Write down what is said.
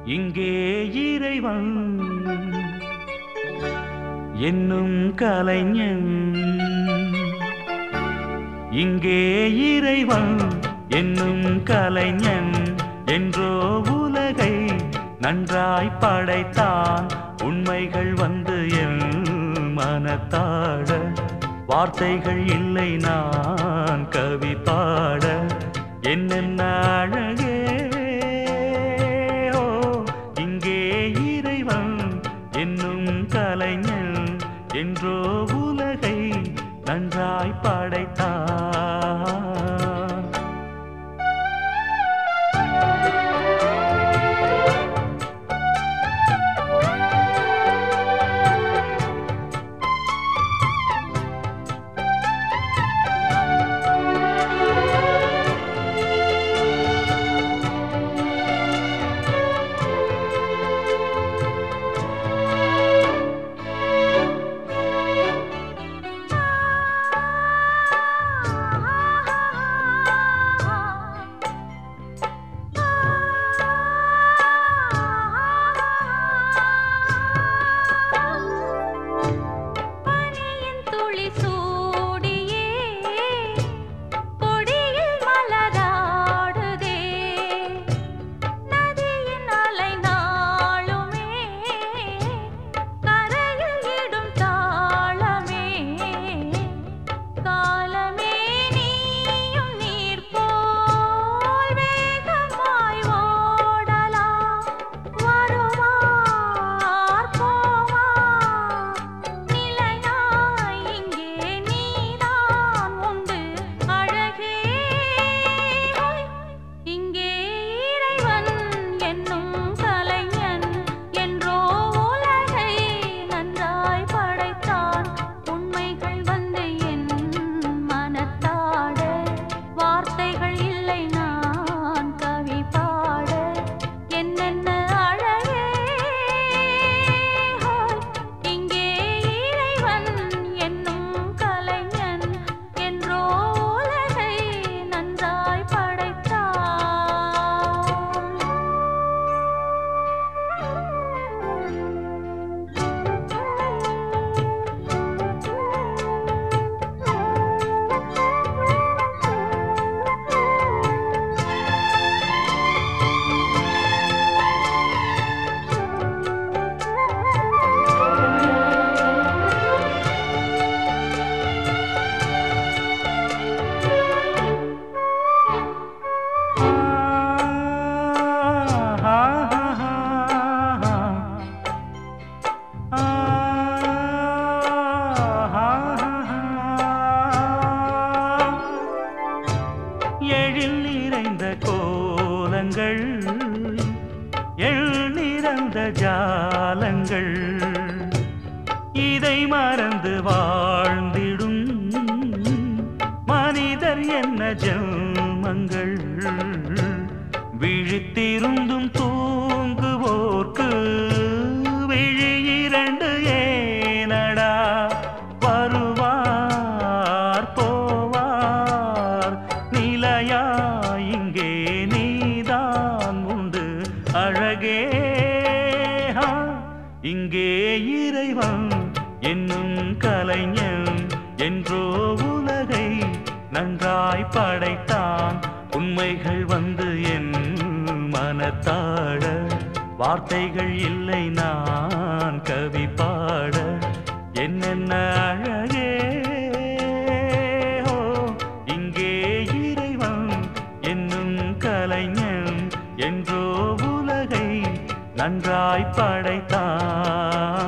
இங்கே இறைவன் என்னும் கலைஞன் இங்கே இறைவன் என்னும் கலைஞன் என்றோ உலகை நன்றாய் படைத்தான் உண்மைகள் வந்து என் மனத்தாட வார்த்தைகள் இல்லை நான் கவி பாட என்னென்ன அழகே ஓ இங்கே இறைவன் என்னும் கலைஞன் என்றோ உலகை நன்றாய் படைத்தான் பனியின் துளி சூடியே கொடியில் மலராடுதே நதியின் அலை நாளுமே கரையில் இடும் தாளமே காலமே நீயும் நீர் போல் வேகமாய் ஓடலாம் வருவார் போவார் நிலையாய் இங்கே நீதான் உண்டு அழகே இங்கே இறைவன் என்னும் கலைஞன் என்றோ உலகை நன்றாய் படைத்தான் உண்மைகள் வந்து என் மனத்தாட வார்த்தைகள் இல்லை நான் கவி பாட என்னென்ன அழகே ஹோய், இங்கே இறைவன் என்னும் கலைஞன் என்றோ உலகை நன்றாய் எழில் நிறைந்த கோலங்கள் எள் நிறந்த ஜாலங்கள் இதை மறந்து வாழ்ந்திடும் மனிதர் என்ன ஜென்மங்கள் விழித்திருந்தும் தூங்குவோர்க்கு விழி இரண்டு ஏனடா வருவார் போவார் நிலையா இங்கே நீதான் உண்டு அழகே ஆ, இங்கே இறைவன் என்னும் கலைஞன் என்றோ உலகை நன்றாய் படைத்தான் உண்மைகள் வந்து என் மனத்தாட வார்த்தைகள் இல்லை நான் கவி பாட என்னென்ன அழகே ஓ இங்கே இறைவன் என்னும் கலைஞன் என்றோ உலகை நன்றாய் படைத்தான்